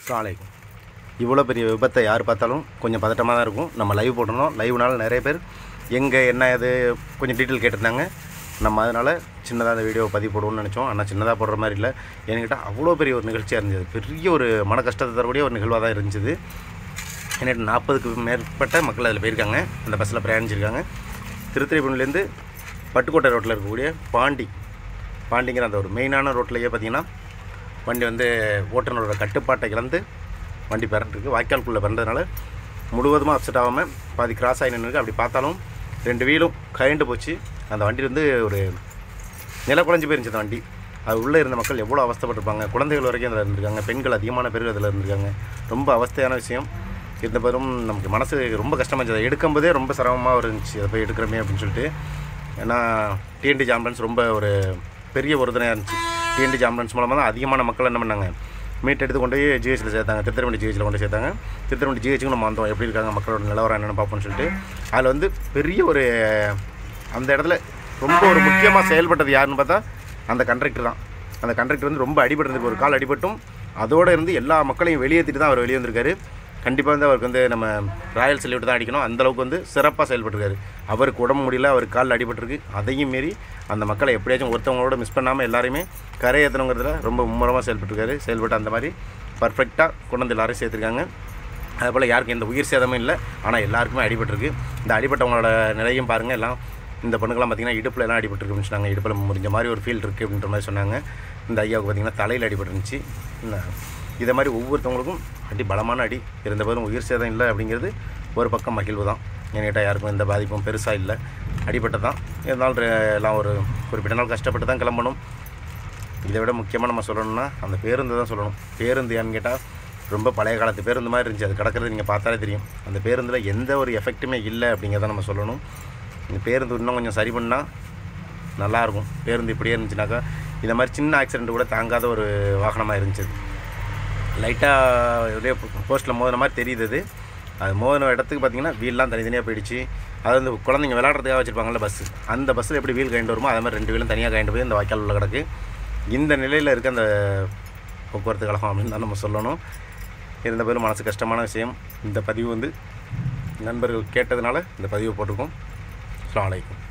அஸ்ஸலாமு இவ்வளோ பெரிய விபத்தை யார் பார்த்தாலும் கொஞ்சம் பதட்டமாக தான் இருக்கும் நம்ம லைவ் போட்டிருந்தோம் லைவ்னால நிறைய பேர் எங்கே என்ன இது கொஞ்சம் டீட்டெயில் கேட்டிருந்தாங்க நம்ம அதனால் சின்னதாக அந்த வீடியோ பதிவு போடுவோம்னு நினச்சோம் ஆனால் சின்னதாக போடுற மாதிரி இல்லை என்கிட்ட அவ்வளோ பெரிய ஒரு நிகழ்ச்சியாக இருந்தது பெரிய ஒரு மன கஷ்டத்தை தரக்கூடிய ஒரு நிகழ்வாக தான் இருந்துச்சு என்கிட்ட நாற்பதுக்கு மேற்பட்ட மக்கள் அதில் போயிருக்காங்க அந்த பஸ்ஸில் பிரயாணிச்சிருக்காங்க திருத்துறைப்பூண்டிலேருந்து பட்டுக்கோட்டை ரோட்டில் இருக்கக்கூடிய பாண்டி பாண்டிங்கிற அந்த ஒரு மெயினான ரோட்லேயே பார்த்தீங்கன்னா வண்டி வந்து ஓட்டுநரோட கட்டுப்பாட்டை இழந்து வண்டி பிறண்டிருக்கு வாய்க்கால்குள்ளே பிறந்ததுனால முழுவதுமாக அப்செட் ஆகாமல் பாதி கிராஸ் ஆகி நின்றுருக்கு அப்படி பார்த்தாலும் ரெண்டு வீலும் கயண்டு போச்சு அந்த வண்டி வந்து ஒரு நில குழஞ்சி போயிருந்துச்சு அந்த வண்டி அது உள்ளே இருந்த மக்கள் எவ்வளோ அவஸ்தைப்பட்டிருப்பாங்க குழந்தைகள் வரைக்கும் அதில் இருந்திருக்காங்க பெண்கள் அதிகமான பேர் அதில் இருந்திருக்காங்க ரொம்ப அவஸ்தையான விஷயம் இருந்த போதும் நமக்கு மனசு ரொம்ப கஷ்டமாக இருந்துச்சு அதை எடுக்கும்போதே ரொம்ப சிரமமாக இருந்துச்சு அதை போய் எடுக்கிறோமே அப்படின்னு சொல்லிட்டு ஏன்னா டிஎன்டி ஆம்புலன்ஸ் ரொம்ப ஒரு பெரிய உறுதுணையாக இருந்துச்சு டிஎன்டி ஆம்புலன்ஸ் மூலமாக தான் அதிகமான மக்கள் என்ன பண்ணாங்க மீட் எடுத்து கொண்டு போய் ஜிஹெச்சில் சேர்த்தாங்க திருத்திரவண்டி ஜிஹெச்சில் கொண்டு சேர்த்தாங்க திருத்திரவண்டி ஜிஹெச்சுக்கு நம்ம வந்தோம் எப்படி இருக்காங்க மக்களோட நிலவரம் என்னென்னு பார்ப்போம்னு சொல்லிட்டு அதில் வந்து பெரிய ஒரு அந்த இடத்துல ரொம்ப ஒரு முக்கியமாக செயல்பட்டது யாருன்னு பார்த்தா அந்த கண்டக்டர் தான் அந்த கண்டக்டர் வந்து ரொம்ப அடிபட்டிருந்துருக்கு ஒரு கால் அடிபட்டும் அதோடு இருந்து எல்லா மக்களையும் வெளியேற்றிட்டு தான் அவர் வெளியே வந்திருக்காரு கண்டிப்பாக வந்து அவருக்கு வந்து நம்ம ராயல் சல்யூட் தான் அடிக்கணும் அந்த அளவுக்கு வந்து சிறப்பாக செயல்பட்டிருக்காரு அவருக்கு உடம்பு முடியல அவர் காலில் அடிபட்டிருக்கு அதையும் மீறி அந்த மக்களை எப்படியாச்சும் ஒருத்தவங்களோட மிஸ் பண்ணாமல் எல்லாரையுமே கரையேற்றணுங்கிறதுல ரொம்ப மும்முரமாக செயல்பட்டிருக்காரு செயல்பட்டு அந்த மாதிரி பர்ஃபெக்டாக கொண்டு வந்து எல்லாரையும் சேர்த்துருக்காங்க அதுபோல் யாருக்கும் எந்த உயிர் சேதமும் இல்லை ஆனால் எல்லாருக்குமே அடிபட்டிருக்கு இந்த அடிபட்டவங்களோட நிலையும் பாருங்கள் எல்லாம் இந்த பொண்ணுக்கெல்லாம் பார்த்தீங்கன்னா இடுப்பில் எல்லாம் அடிபட்டுருக்குன்னு சொன்னாங்க இடுப்பில் முறிஞ்ச மாதிரி ஒரு ஃபீல் இருக்குது அப்படின்ற மாதிரி சொன்னாங்க இந்த ஐயாவுக்கு பார்த்தீங்கன்னா தலையில் அடிபட்டுருந்துச்சு என்ன இதை மாதிரி ஒவ்வொருத்தவங்களுக்கும் அடி பலமான அடி இருந்த போதும் உயிர் சேதம் இல்லை அப்படிங்கிறது ஒரு பக்கம் மகிழ்வு தான் என்கிட்ட யாருக்கும் எந்த பாதிப்பும் பெருசாக இல்லை அடிபட்டு தான் இருந்தாலும் ரெ- எல்லாம் ஒரு குறிப்பிட்ட நாள் கஷ்டப்பட்டு தான் கிளம்பணும் இதை விட முக்கியமாக நம்ம சொல்லணும்னா அந்த பேருந்து தான் சொல்லணும் பேருந்து ஏன்னு கேட்டால் ரொம்ப பழைய காலத்து பேருந்து மாதிரி இருந்துச்சு அது கிடக்கிறது நீங்கள் பார்த்தாலே தெரியும் அந்த பேருந்தில் எந்த ஒரு எஃபெக்ட்டுமே இல்லை அப்படிங்கிறத நம்ம சொல்லணும் இந்த பேருந்து இன்னும் கொஞ்சம் சரி பண்ணால் நல்லாயிருக்கும் பேருந்து இப்படியே இருந்துச்சுனாக்கா இந்த மாதிரி சின்ன ஆக்சிடெண்ட் கூட தாங்காத ஒரு வாகனமாக இருந்துச்சு லைட்டாக ஒரே போஸ்ட்டில் மோதின மாதிரி தெரியுது அது அது மோதின இடத்துக்கு பார்த்தீங்கன்னா வீல்லாம் தனித்தனியாக போயிடுச்சு அது வந்து குழந்தைங்க விளையாடுறதுக்காக வச்சுருப்பாங்கல்ல பஸ்ஸு அந்த பஸ்ஸில் எப்படி வீல் கழிண்டு வருமோ அதே மாதிரி ரெண்டு வீலும் தனியாக கழிண்டு போய் இந்த வாய்க்கால் உள்ள கிடக்கு இந்த நிலையில் இருக்க அந்த போக்குவரத்து கழகம் அப்படின்னு தான் நம்ம சொல்லணும் இருந்த பேரும் மனசு கஷ்டமான விஷயம் இந்த பதிவு வந்து நண்பர்கள் கேட்டதுனால இந்த பதிவை போட்டிருக்கோம் அஸ்ஸலாமு அலைக்கும்